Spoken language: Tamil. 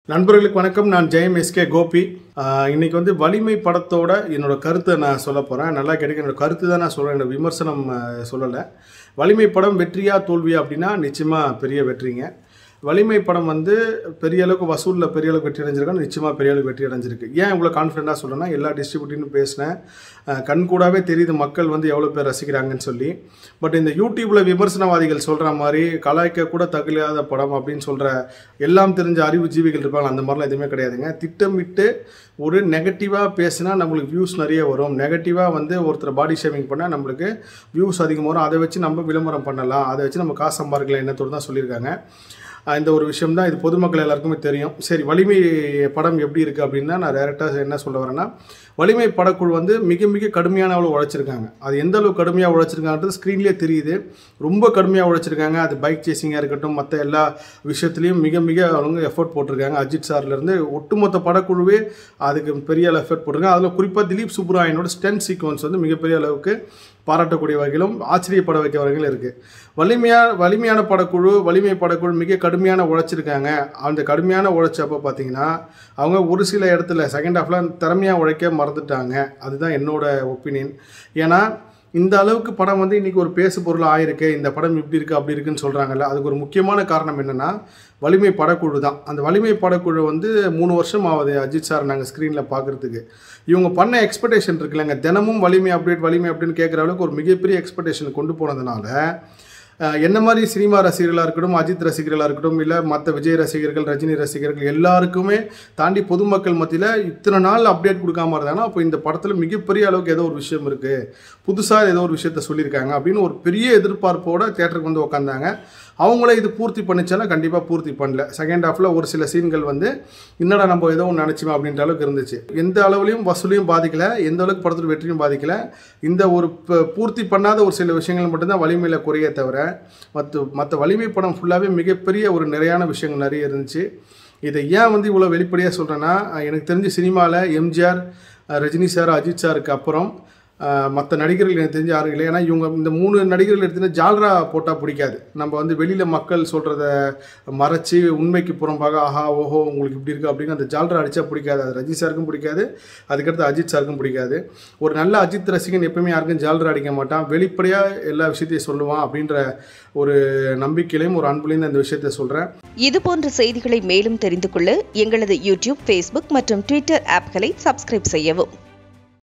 நண்பர்களுக்கு வணக்கம் நான் ஜெயம் எஸ்கே கோபி ஆஹ் இன்னைக்கு வந்து வலிமை படத்தோட என்னோட கருத்தை நான் சொல்ல போகிறேன் நல்லா கிடைக்கும் என்னோட கருத்து தான் நான் சொல்கிறேன் என்னோட விமர்சனம் ஆஹ் சொல்லலை வலிமை படம் வெற்றியா தோல்வியா அப்படின்னா நிச்சயமாக பெரிய வெற்றிங்க வலிமை படம் வந்து பெரிய அளவுக்கு வசூலில் பெரிய அளவுக்கு வெற்றி அடைஞ்சிருக்காங்க நிச்சயமாக பெரிய அளவுக்கு வெற்றி அடைஞ்சிருக்கு ஏன் இவ்வளோ கான்ஃபிடென்ட்டாக சொல்கிறேன்னா எல்லா டிஸ்ட்ரிபியூட்டின்னு பேசினேன் அஹ் கண்கூடாவே தெரியுது மக்கள் வந்து எவ்வளோ பேர் ரசிக்கிறாங்கன்னு சொல்லி பட் இந்த யூடியூப்பில் விமர்சனவாதிகள் சொல்கிற மாதிரி கலாய்க்க கூட தகுலாத படம் அப்படின்னு சொல்கிற எல்லாம் தெரிஞ்ச அறிவு ஜீவிகள் இருப்பாங்க அந்த மாதிரிலாம் எதுவுமே கிடையாதுங்க திட்டமிட்டு ஒரு நெகட்டிவாக பேசினா நம்மளுக்கு வியூஸ் நிறைய வரும் நெகட்டிவாக வந்து ஒருத்தர் பாடி ஷேவிங் பண்ணால் நம்மளுக்கு வியூஸ் அதிகமாக வரும் அதை வச்சு நம்ம விளம்பரம் பண்ணலாம் அதை வச்சு நம்ம காசு சம்பாதிக்கலாம் என்னத்தோடு தான் சொல்லியிருக்காங்க ஆஹ் இந்த ஒரு விஷயம் தான் இது பொதுமக்கள் எல்லாருக்குமே தெரியும் சரி வலிமை படம் எப்படி இருக்குது அப்படின்னா நான் டேரெக்டாக என்ன சொல்ல வரேன்னா வலிமை படக்குழு வந்து மிக மிக கடுமையான அளவு உழைச்சிருக்காங்க அது எந்த அளவு கடுமையாக உழைச்சிருக்காங்கன்றது ஸ்க்ரீன்லேயே தெரியுது ரொம்ப கடுமையாக உழைச்சிருக்காங்க அது பைக் சேசிங்காக இருக்கட்டும் மற்ற எல்லா விஷயத்துலையும் மிக மிக அவங்க எஃபோர்ட் போட்டிருக்காங்க அஜித் சார்லேருந்து ஒட்டுமொத்த படக்குழுவே அதுக்கு பெரிய அளவு எஃபர்ட் போட்டிருக்காங்க அதில் குறிப்பாக திலீப் சுப்ராயனோட ஸ்டென்ட் சீக்வன்ஸ் வந்து மிகப்பெரிய அளவுக்கு பாராட்டக்கூடிய வகையிலும் ஆச்சரியப்பட வைக்க வகையிலும் இருக்குது வலிமையான வலிமையான படக்குழு வலிமை படக்குழு மிக கடுமையான உழைச்சிருக்காங்க அந்த கடுமையான உழைச்சப்போ பார்த்தீங்கன்னா அவங்க ஒரு சில இடத்துல செகண்ட் ஹாஃபில் திறமையாக உழைக்க மறந்துட்டாங்க அதுதான் என்னோட ஒப்பீனியன் ஏன்னா இந்த அளவுக்கு படம் வந்து இன்றைக்கி ஒரு பேசு பொருள் ஆயிருக்கு இந்த படம் இப்படி இருக்குது அப்படி இருக்குன்னு சொல்கிறாங்கல்ல அதுக்கு ஒரு முக்கியமான காரணம் என்னென்னா வலிமை படக்குழு தான் அந்த வலிமை படக்குழு வந்து மூணு வருஷம் ஆகுது அஜித் சார் நாங்கள் ஸ்க்ரீனில் பார்க்குறதுக்கு இவங்க பண்ண எக்ஸ்பெக்டேஷன் இருக்குல்லங்க தினமும் வலிமை அப்டேட் வலிமை அப்படின்னு கேட்குற அளவுக்கு ஒரு மிகப்பெரிய எக்ஸ்பெக்டேஷன் கொண்டு போனதுனால அஹ், என்ன மாதிரி சினிமா ரசிகர்களாக இருக்கட்டும் அஜித் ரசிகர்களாக இருக்கட்டும் இல்லை மற்ற விஜய் ரசிகர்கள் ரஜினி ரசிகர்கள் எல்லாருக்குமே தாண்டி பொதுமக்கள் மத்தியில் இத்தனை நாள் அப்டேட் கொடுக்காம இருந்தாங்கன்னா அப்போ இந்த படத்தில் மிகப்பெரிய அளவுக்கு ஏதோ ஒரு விஷயம் இருக்குது புதுசாக ஏதோ ஒரு விஷயத்த சொல்லியிருக்காங்க அப்படின்னு ஒரு பெரிய எதிர்பார்ப்போட தேட்டருக்கு வந்து உட்காந்தாங்க அவங்களே இது பூர்த்தி பண்ணிச்சானா கண்டிப்பாக பூர்த்தி பண்ணல செகண்ட் ஹாஃபில் ஒரு சில சீன்கள் வந்து என்னடா நம்ம ஏதோ ஒன்று நினச்சோம் அப்படின்ற அளவுக்கு இருந்துச்சு எந்த அளவுலையும் வசூலையும் பாதிக்கல எந்த அளவுக்கு படத்தில் வெற்றியும் பாதிக்கல இந்த ஒரு ப- பூர்த்தி பண்ணாத ஒரு சில விஷயங்கள் மட்டும்தான் வலிமையில் குறைய தவிர மற்ற மற்ற வலிமை படம் ஃபுல்லாகவே மிகப்பெரிய ஒரு நிறையான விஷயங்கள் நிறைய இருந்துச்சு இதை ஏன் வந்து இவ்வளோ வெளிப்படையாக சொல்கிறேன்னா எனக்கு தெரிஞ்ச சினிமாவில் எம்ஜிஆர் ரஜினி சார் அஜித் சாருக்கு அப்புறம் மற்ற நடிகர்கள் எனக்கு தெரிஞ்ச யாரும் இல்லை ஏன்னா இவங்க இந்த மூணு நடிகர்கள் எடுத்துன்னா ஜால்ரா போட்டால் பிடிக்காது நம்ம வந்து வெளியில் மக்கள் சொல்கிறத மறைச்சி உண்மைக்கு புறம்பாக ஆஹா ஓஹோ உங்களுக்கு இப்படி இருக்குது அப்படின்னு அந்த ஜால்ரா அடித்தா பிடிக்காது அது ரஜினி சாருக்கும் பிடிக்காது அதுக்கடுத்து அஜித் சாருக்கும் பிடிக்காது ஒரு நல்ல அஜித் ரசிகன் எப்பவுமே யாருக்கும் ஜால்ரா அடிக்க மாட்டான் வெளிப்படையாக எல்லா விஷயத்தையும் சொல்லுவான் அப்படின்ற ஒரு நம்பிக்கையிலையும் ஒரு அன்புலையும் தான் இந்த விஷயத்தை சொல்கிறேன் இது போன்ற செய்திகளை மேலும் தெரிந்து கொள்ள எங்களது யூடியூப் ஃபேஸ்புக் மற்றும் ட்விட்டர் ஆப்களை சப்ஸ்கிரைப் செய்யவும்